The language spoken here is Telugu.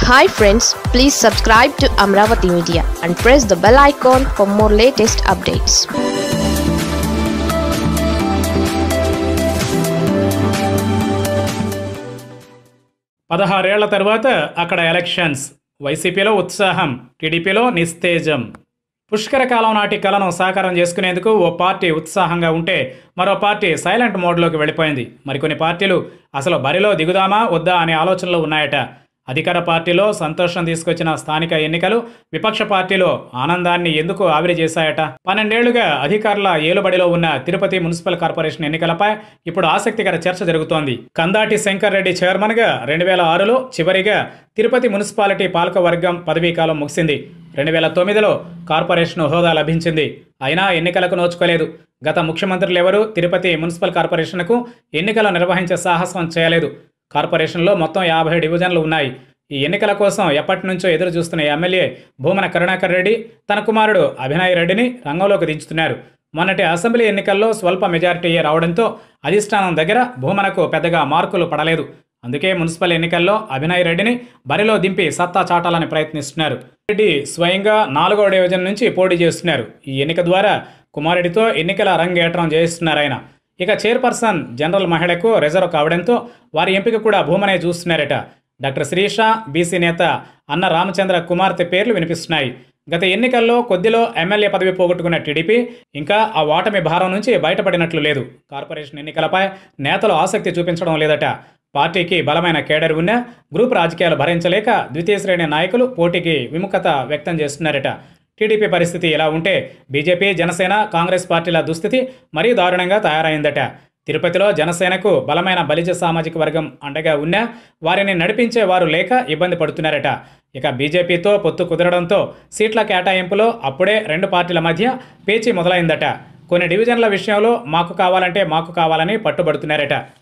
hi friends please subscribe to Amaravati media and press the bell icon for more latest updates పదహారేళ్ల తర్వాత అక్కడ ఎలక్షన్స్ వైసీపీలో ఉత్సాహం టీడీపీలో నిస్తేజం పుష్కర కాలం నాటి కలను సాకారం చేసుకునేందుకు ఓ పార్టీ ఉత్సాహంగా ఉంటే మరో పార్టీ సైలెంట్ మోడ్లోకి వెళ్ళిపోయింది మరికొన్ని పార్టీలు అసలు బరిలో దిగుదామా వద్దా అనే ఆలోచనలో ఉన్నాయట అధికార పార్టీలో సంతోషం తీసుకొచ్చిన స్థానిక ఎన్నికలు విపక్ష పార్టీలో ఆనందాన్ని ఎందుకు ఆవిరి చేశాయట పన్నెండేళ్లుగా అధికారుల ఏలుబడిలో ఉన్న తిరుపతి మున్సిపల్ కార్పొరేషన్ ఎన్నికలపై ఇప్పుడు ఆసక్తికర చర్చ జరుగుతోంది కందాటి శంకర్ రెడ్డి చైర్మన్ గా రెండు వేల ఆరులో చివరిగా తిరుపతి మున్సిపాలిటీ పాలకవర్గం పదవీకాలం ముగిసింది రెండు వేల తొమ్మిదిలో కార్పొరేషన్ హోదా లభించింది అయినా ఎన్నికలకు నోచుకోలేదు గత ముఖ్యమంత్రులు ఎవరూ తిరుపతి మున్సిపల్ కార్పొరేషన్కు ఎన్నికలు నిర్వహించే సాహసం చేయలేదు కార్పొరేషన్లో మొత్తం యాభై డివిజన్లు ఉన్నాయి ఈ ఎన్నికల కోసం ఎప్పటి నుంచో ఎదురు చూస్తున్న ఎమ్మెల్యే భూమన కరుణాకర్ రెడ్డి తన కుమారుడు అభినయ్ రెడ్డిని రంగంలోకి దించుతున్నారు మొన్నటి అసెంబ్లీ ఎన్నికల్లో స్వల్ప మెజారిటీ రావడంతో అధిష్టానం దగ్గర భూమనకు పెద్దగా మార్కులు పడలేదు అందుకే మున్సిపల్ ఎన్నికల్లో అభినయ్ రెడ్డిని బరిలో దింపి సత్తా చాటాలని ప్రయత్నిస్తున్నారు రెడ్డి స్వయంగా నాలుగో డివిజన్ నుంచి పోటీ చేస్తున్నారు ఈ ఎన్నిక ద్వారా కుమారుడితో ఎన్నికల రంగేట్రం చేస్తున్నారు ఆయన ఇక చైర్పర్సన్ జనరల్ మహిళకు రిజర్వ్ కావడంతో వారి ఎంపిక కూడా భూమనే చూస్తున్నారట డాక్టర్ శిరీష బీసీ నేత అన్న రామచంద్ర కుమార్తె పేర్లు వినిపిస్తున్నాయి గత ఎన్నికల్లో కొద్దిలో ఎమ్మెల్యే పదవి పోగొట్టుకున్న టీడీపీ ఇంకా ఆ ఓటమి భారం నుంచి బయటపడినట్లు లేదు కార్పొరేషన్ ఎన్నికలపై నేతలు ఆసక్తి చూపించడం లేదట పార్టీకి బలమైన కేడర్ ఉన్న గ్రూప్ రాజకీయాలు భరించలేక ద్వితీయ శ్రేణి నాయకులు పోటీకి విముఖత వ్యక్తం చేస్తున్నారట టీడీపీ పరిస్థితి ఇలా ఉంటే బీజేపీ జనసేన కాంగ్రెస్ పార్టీల దుస్థితి మరీ దారుణంగా తయారైందట తిరుపతిలో జనసేనకు బలమైన బలిజ సామాజిక వర్గం అండగా ఉన్నా వారిని నడిపించే వారు లేక ఇబ్బంది పడుతున్నారట ఇక బీజేపీతో పొత్తు కుదరడంతో సీట్ల కేటాయింపులో అప్పుడే రెండు పార్టీల మధ్య పేచీ మొదలైందట కొన్ని డివిజన్ల విషయంలో మాకు కావాలంటే మాకు కావాలని పట్టుబడుతున్నారట